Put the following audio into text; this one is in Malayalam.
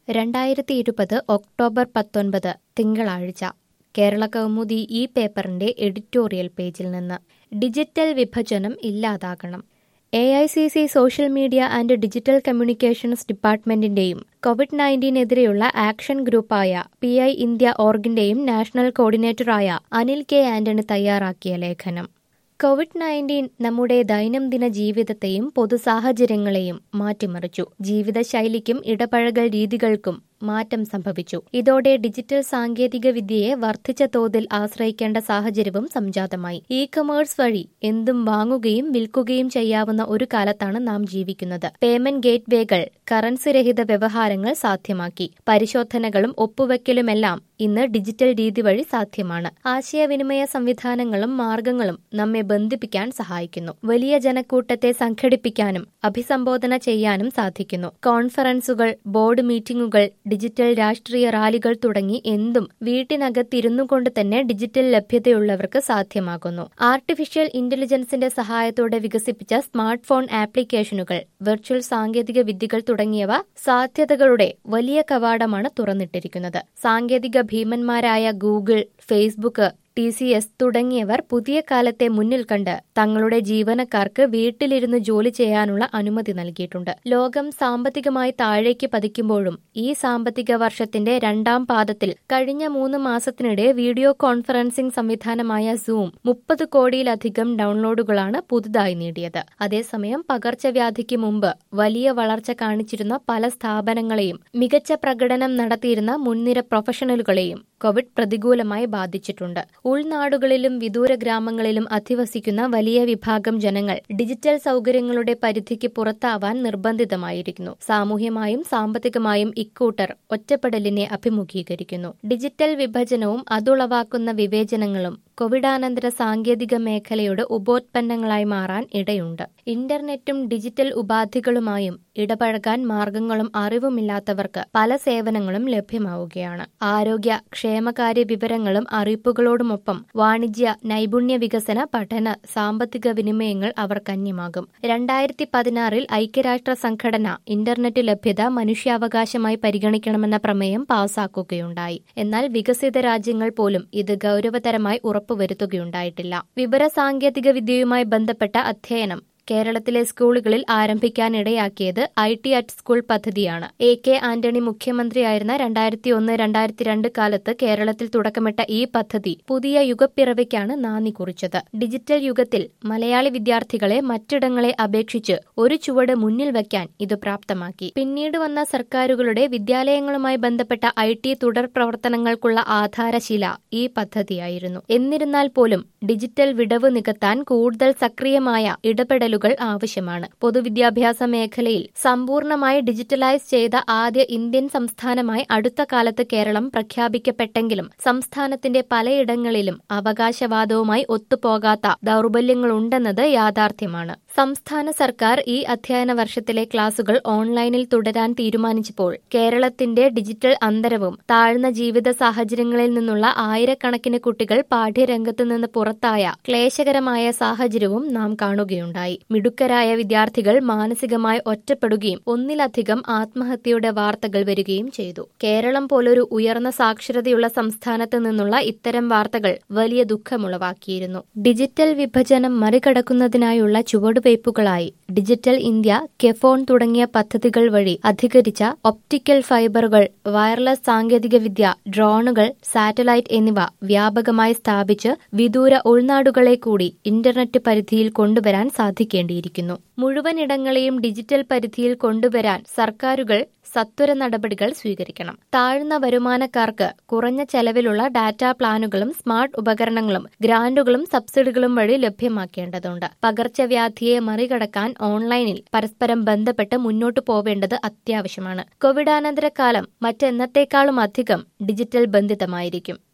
രണ്ടായിരത്തി ഇരുപത് ഒക്ടോബർ പത്തൊൻപത് തിങ്കളാഴ്ച കേരള കൗമുദി ഈ പേപ്പറിന്റെ എഡിറ്റോറിയൽ പേജിൽ നിന്ന് ഡിജിറ്റൽ വിഭജനം ഇല്ലാതാകണം A I C C social media and digital communications ഡിപ്പാർട്ട്മെന്റിന്റെയും കോവിഡ് നയൻറ്റീനെതിരെയുള്ള ആക്ഷൻ ഗ്രൂപ്പായ പി ഐ ഇന്ത്യ ഓർഗിന്റെയും നാഷണൽ കോർഡിനേറ്ററായ അനിൽ കെ ആന്റണി തയ്യാറാക്കിയ ലേഖനം കോവിഡ് നയൻറ്റീൻ നമ്മുടെ ദൈനംദിന ജീവിതത്തെയും പൊതുസാഹചര്യങ്ങളെയും മാറ്റിമറിച്ചു ജീവിതശൈലിക്കും ഇടപഴകൽ രീതികൾക്കും മാറ്റം സംഭവിച്ചു ഇതോടെ ഡിജിറ്റൽ സാങ്കേതിക വിദ്യയെ വർദ്ധിച്ച തോതിൽ ആശ്രയിക്കേണ്ട സാഹചര്യവും സംജാതമായി ഇ കൊമേഴ്സ് വഴി എന്തും വാങ്ങുകയും വിൽക്കുകയും ചെയ്യാവുന്ന ഒരു കാലത്താണ് നാം ജീവിക്കുന്നത് പേയ്മെന്റ് ഗേറ്റ്വേകൾ കറൻസി രഹിത വ്യവഹാരങ്ങൾ സാധ്യമാക്കി പരിശോധനകളും ഒപ്പുവെക്കലുമെല്ലാം ഇന്ന് ഡിജിറ്റൽ രീതി വഴി സാധ്യമാണ് ആശയവിനിമയ സംവിധാനങ്ങളും മാർഗങ്ങളും നമ്മെ ബന്ധിപ്പിക്കാൻ സഹായിക്കുന്നു വലിയ ജനക്കൂട്ടത്തെ സംഘടിപ്പിക്കാനും അഭിസംബോധന ചെയ്യാനും സാധിക്കുന്നു കോൺഫറൻസുകൾ ബോർഡ് മീറ്റിംഗുകൾ ഡിജിറ്റൽ രാഷ്ട്രീയ റാലികൾ തുടങ്ങി എന്തും വീട്ടിനകത്തിരുന്നു കൊണ്ട് തന്നെ ഡിജിറ്റൽ ലഭ്യതയുള്ളവർക്ക് സാധ്യമാകുന്നു ആർട്ടിഫിഷ്യൽ ഇന്റലിജൻസിന്റെ സഹായത്തോടെ വികസിപ്പിച്ച സ്മാർട്ട് ഫോൺ ആപ്ലിക്കേഷനുകൾ വെർച്വൽ സാങ്കേതിക വിദ്യകൾ തുടങ്ങിയവ സാധ്യതകളുടെ വലിയ കവാടമാണ് തുറന്നിട്ടിരിക്കുന്നത് സാങ്കേതിക ഭീമന്മാരായ Google Facebook T C S തുടങ്ങിയവർ പുതിയ കാലത്തെ മുന്നിൽ കണ്ട് തങ്ങളുടെ ജീവനക്കാർക്ക് വീട്ടിലിരുന്ന് ജോലി ചെയ്യാനുള്ള അനുമതി നൽകിയിട്ടുണ്ട് ലോകം സാമ്പത്തികമായി താഴേക്ക് പതിക്കുമ്പോഴും ഈ സാമ്പത്തിക വർഷത്തിന്റെ രണ്ടാം പാദത്തിൽ കഴിഞ്ഞ മൂന്ന് മാസത്തിനിടെ വീഡിയോ കോൺഫറൻസിംഗ് സംവിധാനമായ സൂം മുപ്പത് കോടിയിലധികം ഡൌൺലോഡുകളാണ് പുതുതായി നേടിയത് അതേസമയം പകർച്ചവ്യാധിക്ക് മുമ്പ് വലിയ വളർച്ച കാണിച്ചിരുന്ന പല സ്ഥാപനങ്ങളെയും മികച്ച പ്രകടനം നടത്തിയിരുന്ന മുൻനിര പ്രൊഫഷണലുകളെയും കോവിഡ് പ്രതികൂലമായി ബാധിച്ചിട്ടുണ്ട് ഉൾനാടുകളിലും വിദൂര ഗ്രാമങ്ങളിലും അധിവസിക്കുന്ന വലിയ വിഭാഗം ജനങ്ങൾ ഡിജിറ്റൽ സൗകര്യങ്ങളുടെ പരിധിക്ക് പുറത്താവാൻ നിർബന്ധിതമായിരിക്കുന്നു സാമൂഹ്യമായും സാമ്പത്തികമായും ഇക്കൂട്ടർ ഒറ്റപ്പെടലിനെ അഭിമുഖീകരിക്കുന്നു ഡിജിറ്റൽ വിഭജനവും അതുളവാക്കുന്ന വിവേചനങ്ങളും കോവിഡാനന്തര സാങ്കേതിക മേഖലയുടെ ഉപോത്പന്നങ്ങളായി മാറാൻ ഇടയുണ്ട് ഇന്റർനെറ്റും ഡിജിറ്റൽ ഉപാധികളുമായും ഇടപഴകാൻ മാർഗങ്ങളും അറിവുമില്ലാത്തവർക്ക് പല സേവനങ്ങളും ലഭ്യമാവുകയാണ് ആരോഗ്യ ക്ഷേമകാര്യ വിവരങ്ങളും അറിയിപ്പുകളോടുമൊപ്പം വാണിജ്യ നൈപുണ്യ വികസന പഠന സാമ്പത്തിക വിനിമയങ്ങൾ അവർക്ക് അന്യമാകും രണ്ടായിരത്തി പതിനാറിൽ ഐക്യരാഷ്ട്ര സംഘടന ഇന്റർനെറ്റ് ലഭ്യത മനുഷ്യാവകാശമായി പരിഗണിക്കണമെന്ന പ്രമേയം പാസാക്കുകയുണ്ടായി എന്നാൽ വികസിത രാജ്യങ്ങൾ പോലും ഇത് ഗൌരവതരമായി ഉറപ്പുവരുത്തുകയുണ്ടായിട്ടില്ല വിവര സാങ്കേതിക വിദ്യയുമായി ബന്ധപ്പെട്ട അധ്യയനം കേരളത്തിലെ സ്കൂളുകളിൽ ആരംഭിക്കാനിടയാക്കിയത് ഐ ടി അറ്റ് സ്കൂൾ പദ്ധതിയാണ് എ കെ ആന്റണി മുഖ്യമന്ത്രിയായിരുന്ന രണ്ടായിരത്തി ഒന്ന് രണ്ടായിരത്തി രണ്ട് കാലത്ത് കേരളത്തിൽ തുടക്കമിട്ട ഈ പദ്ധതി പുതിയ യുഗപ്പിറവിക്കാണ് നാന്ദി കുറിച്ചത് ഡിജിറ്റൽ യുഗത്തിൽ മലയാളി വിദ്യാർത്ഥികളെ മറ്റിടങ്ങളെ അപേക്ഷിച്ച് ഒരു ചുവട് മുന്നിൽ വയ്ക്കാൻ ഇത് പ്രാപ്തമാക്കി പിന്നീട് വന്ന സർക്കാരുകളുടെ വിദ്യാലയങ്ങളുമായി ബന്ധപ്പെട്ട ഐ ടി തുടർ പ്രവർത്തനങ്ങൾക്കുള്ള ആധാരശില ഈ പദ്ധതിയായിരുന്നു എന്നിരുന്നാൽ പോലും ഡിജിറ്റൽ വിടവ് നികത്താൻ കൂടുതൽ സക്രിയമായ ഇടപെടലുകൾ ആവശ്യമാണ് പൊതുവിദ്യാഭ്യാസ മേഖലയിൽ സമ്പൂർണമായി ഡിജിറ്റലൈസ് ചെയ്ത ആദ്യ ഇന്ത്യൻ സംസ്ഥാനമായി അടുത്ത കാലത്ത് കേരളം പ്രഖ്യാപിക്കപ്പെട്ടെങ്കിലും സംസ്ഥാനത്തിന്റെ പലയിടങ്ങളിലും അവകാശവാദവുമായി ഒത്തുപോകാത്ത ദൗർബല്യങ്ങളുണ്ടെന്നത് യാഥാർത്ഥ്യമാണ് സംസ്ഥാന സർക്കാർ ഈ അധ്യയന വർഷത്തിലെ ക്ലാസുകൾ ഓൺലൈനിൽ തുടരാൻ തീരുമാനിച്ചപ്പോൾ കേരളത്തിന്റെ ഡിജിറ്റൽ അന്തരവും താഴ്ന്ന ജീവിത സാഹചര്യങ്ങളിൽ നിന്നുള്ള ആയിരക്കണക്കിന് കുട്ടികൾ പാഠ്യരംഗത്ത് നിന്ന് പുറത്തായ ക്ലേശകരമായ സാഹചര്യവും നാം കാണുകയുണ്ടായി മിടുക്കരായ വിദ്യാർത്ഥികൾ മാനസികമായി ഒറ്റപ്പെടുകയും ഒന്നിലധികം ആത്മഹത്യയുടെ വാർത്തകൾ വരികയും ചെയ്തു കേരളം പോലൊരു ഉയർന്ന സാക്ഷരതയുള്ള സംസ്ഥാനത്ത് നിന്നുള്ള ഇത്തരം വാർത്തകൾ വലിയ ദുഃഖമുളവാക്കിയിരുന്നു ഡിജിറ്റൽ വിഭജനം മറികടക്കുന്നതിനായുള്ള ചുവടുവയ്പുകളായി ഡിജിറ്റൽ ഇന്ത്യ കെഫോൺ തുടങ്ങിയ പദ്ധതികൾ വഴി അധികരിച്ച ഒപ്റ്റിക്കൽ ഫൈബറുകൾ വയർലെസ് സാങ്കേതികവിദ്യ ഡ്രോണുകൾ സാറ്റലൈറ്റ് എന്നിവ വ്യാപകമായി സ്ഥാപിച്ച് വിദൂര ഉൾനാടുകളെ കൂടി ഇന്റർനെറ്റ് പരിധിയിൽ കൊണ്ടുവരാൻ സാധിക്കേണ്ടിയിരിക്കുന്നു മുഴുവനിടങ്ങളെയും ഡിജിറ്റൽ പരിധിയിൽ കൊണ്ടുവരാൻ സർക്കാരുകൾ സത്വര നടപടികൾ സ്വീകരിക്കണം താഴ്ന്ന വരുമാനക്കാർക്ക് കുറഞ്ഞ ചെലവിലുള്ള ഡാറ്റാ പ്ലാനുകളും സ്മാർട്ട് ഉപകരണങ്ങളും ഗ്രാന്റുകളും സബ്സിഡികളും വഴി ലഭ്യമാക്കേണ്ടതുണ്ട് പകർച്ചവ്യാധിയെ മറികടക്കാൻ ഓൺലൈനിൽ പരസ്പരം ബന്ധപ്പെട്ട് മുന്നോട്ടു പോവേണ്ടത് അത്യാവശ്യമാണ് കോവിഡാനന്തര കാലം മറ്റെന്നത്തേക്കാളും അധികം ഡിജിറ്റൽ ബന്ധിതമായിരിക്കും